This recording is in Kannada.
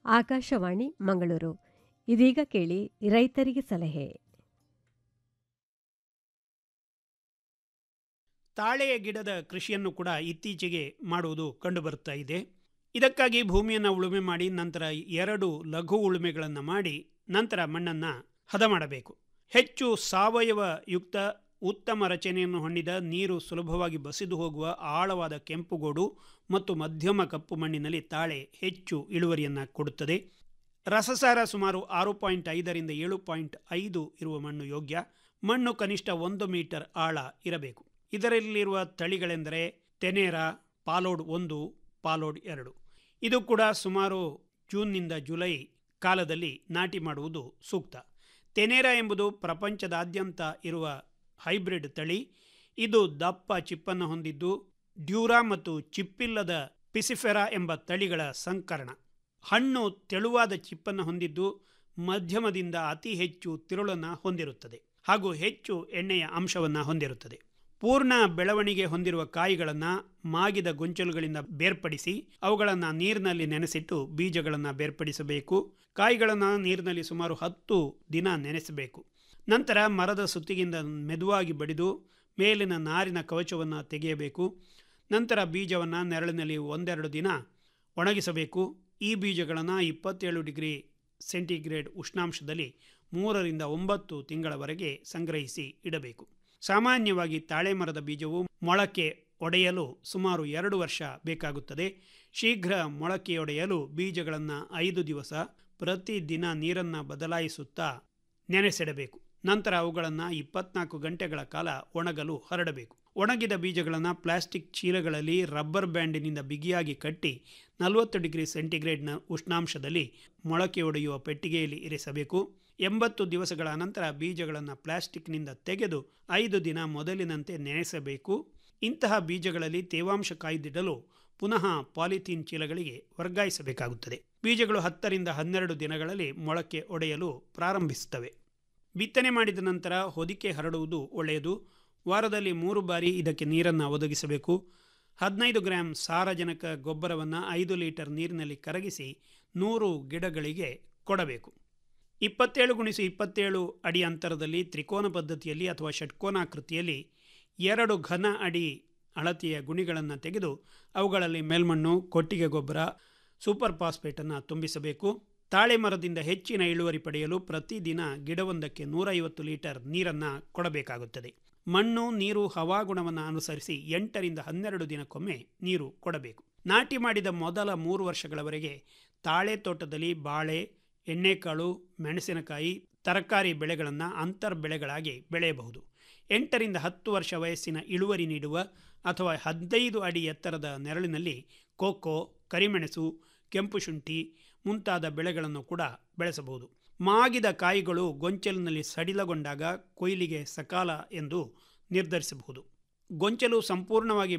ಆಕಾಶವಾಣಿ ಮಂಗಳೂರು ಇದೀಗ ಕೇಳಿ ರೈತರಿಗೆ ಸಲಹೆ ತಾಳೆಯ ಗಿಡದ ಕೃಷಿಯನ್ನು ಕೂಡ ಇತ್ತೀಚೆಗೆ ಮಾಡುವುದು ಕಂಡುಬರುತ್ತಾ ಇದೆ ಇದಕ್ಕಾಗಿ ಭೂಮಿಯನ್ನು ಉಳುಮೆ ಮಾಡಿ ನಂತರ ಎರಡು ಲಘು ಉಳುಮೆಗಳನ್ನು ಮಾಡಿ ನಂತರ ಮಣ್ಣನ್ನು ಹದ ಮಾಡಬೇಕು ಹೆಚ್ಚು ಸಾವಯವ ಯುಕ್ತ ಉತ್ತಮ ರಚನೆಯನ್ನು ಹೊಂದಿದ ನೀರು ಸುಲಭವಾಗಿ ಬಸಿದು ಹೋಗುವ ಆಳವಾದ ಕೆಂಪುಗೋಡು ಮತ್ತು ಮಧ್ಯಮ ಕಪ್ಪು ಮಣ್ಣಿನಲ್ಲಿ ತಾಳೆ ಹೆಚ್ಚು ಇಳುವರಿಯನ್ನು ಕೊಡುತ್ತದೆ ರಸಸಾರ ಸುಮಾರು ಆರು ಪಾಯಿಂಟ್ ಐದರಿಂದ ಏಳು ಪಾಯಿಂಟ್ ಐದು ಇರುವ ಮಣ್ಣು ಯೋಗ್ಯ ಮಣ್ಣು ಕನಿಷ್ಠ ಒಂದು ಮೀಟರ್ ಆಳ ಇರಬೇಕು ಇದರಲ್ಲಿರುವ ತಳಿಗಳೆಂದರೆ ತೆನೇರಾ ಪಾಲೋಡ್ ಒಂದು ಪಾಲೋಡ್ ಎರಡು ಇದು ಕೂಡ ಸುಮಾರು ಜೂನ್ನಿಂದ ಜುಲೈ ಕಾಲದಲ್ಲಿ ನಾಟಿ ಮಾಡುವುದು ಸೂಕ್ತ ತೆನೇರಾ ಎಂಬುದು ಪ್ರಪಂಚದಾದ್ಯಂತ ಇರುವ ಹೈಬ್ರಿಡ್ ತಳಿ ಇದು ದಪ್ಪ ಚಿಪ್ಪನ್ನು ಹೊಂದಿದ್ದು ಡ್ಯೂರಾ ಮತ್ತು ಚಿಪ್ಪಿಲ್ಲದ ಪಿಸಿಫೆರಾ ಎಂಬ ತಳಿಗಳ ಸಂಕರಣ ಹಣ್ಣು ತೆಳುವಾದ ಚಿಪ್ಪನ್ನು ಹೊಂದಿದ್ದು ಮಧ್ಯಮದಿಂದ ಅತಿ ಹೆಚ್ಚು ತಿರುಳನ್ನು ಹೊಂದಿರುತ್ತದೆ ಹಾಗೂ ಹೆಚ್ಚು ಎಣ್ಣೆಯ ಅಂಶವನ್ನು ಹೊಂದಿರುತ್ತದೆ ಪೂರ್ಣ ಬೆಳವಣಿಗೆ ಹೊಂದಿರುವ ಕಾಯಿಗಳನ್ನು ಮಾಗಿದ ಗೊಂಚಲುಗಳಿಂದ ಬೇರ್ಪಡಿಸಿ ಅವುಗಳನ್ನು ನೀರಿನಲ್ಲಿ ನೆನೆಸಿಟ್ಟು ಬೀಜಗಳನ್ನು ಬೇರ್ಪಡಿಸಬೇಕು ಕಾಯಿಗಳನ್ನು ನೀರಿನಲ್ಲಿ ಸುಮಾರು ಹತ್ತು ದಿನ ನೆನೆಸಬೇಕು ನಂತರ ಮರದ ಸುತ್ತಿಗಿಂದ ಮೆದುವಾಗಿ ಬಡಿದು ಮೇಲಿನ ನಾರಿನ ಕವಚವನ್ನು ತೆಗೆಯಬೇಕು ನಂತರ ಬೀಜವನ್ನು ನೆರಳಿನಲ್ಲಿ ಒಂದೆರಡು ದಿನ ಒಣಗಿಸಬೇಕು ಈ ಬೀಜಗಳನ್ನು ಇಪ್ಪತ್ತೇಳು ಡಿಗ್ರಿ ಸೆಂಟಿಗ್ರೇಡ್ ಉಷ್ಣಾಂಶದಲ್ಲಿ ಮೂರರಿಂದ ಒಂಬತ್ತು ತಿಂಗಳವರೆಗೆ ಸಂಗ್ರಹಿಸಿ ಇಡಬೇಕು ಸಾಮಾನ್ಯವಾಗಿ ತಾಳೆ ಮರದ ಬೀಜವು ಮೊಳಕೆ ಒಡೆಯಲು ಸುಮಾರು ಎರಡು ವರ್ಷ ಬೇಕಾಗುತ್ತದೆ ಶೀಘ್ರ ಮೊಳಕೆಯೊಡೆಯಲು ಬೀಜಗಳನ್ನು ಐದು ದಿವಸ ಪ್ರತಿದಿನ ನೀರನ್ನು ಬದಲಾಯಿಸುತ್ತಾ ನೆನೆಸಿಡಬೇಕು ನಂತರ ಅವುಗಳನ್ನು ಇಪ್ಪತ್ನಾಲ್ಕು ಗಂಟೆಗಳ ಕಾಲ ಒಣಗಲು ಹರಡಬೇಕು ಒಣಗಿದ ಬೀಜಗಳನ್ನು ಪ್ಲಾಸ್ಟಿಕ್ ಚೀಲಗಳಲ್ಲಿ ರಬ್ಬರ್ ಬ್ಯಾಂಡಿನಿಂದ ಬಿಗಿಯಾಗಿ ಕಟ್ಟಿ ನಲವತ್ತು ಡಿಗ್ರಿ ಸೆಂಟಿಗ್ರೇಡ್ನ ಉಷ್ಣಾಂಶದಲ್ಲಿ ಮೊಳಕೆಯೊಡೆಯುವ ಪೆಟ್ಟಿಗೆಯಲ್ಲಿ ಇರಿಸಬೇಕು ಎಂಬತ್ತು ದಿವಸಗಳ ನಂತರ ಬೀಜಗಳನ್ನು ಪ್ಲಾಸ್ಟಿಕ್ನಿಂದ ತೆಗೆದು ಐದು ದಿನ ಮೊದಲಿನಂತೆ ನೆನೆಸಬೇಕು ಇಂತಹ ಬೀಜಗಳಲ್ಲಿ ತೇವಾಂಶ ಕಾಯ್ದಿಡಲು ಪುನಃ ಪಾಲಿಥೀನ್ ಚೀಲಗಳಿಗೆ ವರ್ಗಾಯಿಸಬೇಕಾಗುತ್ತದೆ ಬೀಜಗಳು ಹತ್ತರಿಂದ ಹನ್ನೆರಡು ದಿನಗಳಲ್ಲಿ ಮೊಳಕೆ ಒಡೆಯಲು ಪ್ರಾರಂಭಿಸುತ್ತವೆ ಬಿತ್ತನೆ ಮಾಡಿದ ನಂತರ ಹೊದಿಕೆ ಹರಡುವುದು ಒಳ್ಳೆಯದು ವಾರದಲ್ಲಿ ಮೂರು ಬಾರಿ ಇದಕ್ಕೆ ನೀರನ್ನು ಒದಗಿಸಬೇಕು ಹದಿನೈದು ಗ್ರಾಂ ಸಾರಜನಕ ಗೊಬ್ಬರವನ್ನು ಐದು ಲೀಟರ್ ನೀರಿನಲ್ಲಿ ಕರಗಿಸಿ ನೂರು ಗಿಡಗಳಿಗೆ ಕೊಡಬೇಕು ಇಪ್ಪತ್ತೇಳು ಗುಣಿಸು ಇಪ್ಪತ್ತೇಳು ಅಡಿ ಅಂತರದಲ್ಲಿ ತ್ರಿಕೋನ ಪದ್ಧತಿಯಲ್ಲಿ ಅಥವಾ ಷಟ್ಕೋನಾಕೃತಿಯಲ್ಲಿ ಎರಡು ಘನ ಅಡಿ ಅಳತೆಯ ಗುಣಿಗಳನ್ನು ತೆಗೆದು ಅವುಗಳಲ್ಲಿ ಮೇಲ್ಮಣ್ಣು ಕೊಟ್ಟಿಗೆ ಗೊಬ್ಬರ ಸೂಪರ್ ಫಾಸ್ಫೇಟನ್ನು ತುಂಬಿಸಬೇಕು ತಾಳೆ ಮರದಿಂದ ಹೆಚ್ಚಿನ ಇಳುವರಿ ಪಡೆಯಲು ಪ್ರತಿದಿನ ಗಿಡವೊಂದಕ್ಕೆ ನೂರೈವತ್ತು ಲೀಟರ್ ನೀರನ್ನು ಕೊಡಬೇಕಾಗುತ್ತದೆ ಮಣ್ಣು ನೀರು ಹವಾಗುಣವನ್ನು ಅನುಸರಿಸಿ ಎಂಟರಿಂದ ಹನ್ನೆರಡು ದಿನಕ್ಕೊಮ್ಮೆ ನೀರು ಕೊಡಬೇಕು ನಾಟಿ ಮಾಡಿದ ಮೊದಲ ಮೂರು ವರ್ಷಗಳವರೆಗೆ ತಾಳೆ ತೋಟದಲ್ಲಿ ಬಾಳೆ ಎಣ್ಣೆಕಾಳು ಮೆಣಸಿನಕಾಯಿ ತರಕಾರಿ ಬೆಳೆಗಳನ್ನು ಅಂತರ್ ಬೆಳೆಗಳಾಗಿ ಬೆಳೆಯಬಹುದು ಎಂಟರಿಂದ ಹತ್ತು ವರ್ಷ ವಯಸ್ಸಿನ ಇಳುವರಿ ನೀಡುವ ಅಥವಾ ಹದಿನೈದು ಅಡಿ ಎತ್ತರದ ನೆರಳಿನಲ್ಲಿ ಕೋಕೋ ಕರಿಮೆಣಸು ಕೆಂಪು ಶುಂಠಿ ಮುಂತಾದ ಬೆಳೆಗಳನ್ನು ಕೂಡ ಬೆಳೆಸಬಹುದು ಮಾಗಿದ ಕಾಯಿಗಳು ಗೊಂಚಲಿನಲ್ಲಿ ಸಡಿಲಗೊಂಡಾಗ ಕೊಯ್ಲಿಗೆ ಸಕಾಲ ಎಂದು ನಿರ್ಧರಿಸಬಹುದು ಗೊಂಚಲು ಸಂಪೂರ್ಣವಾಗಿ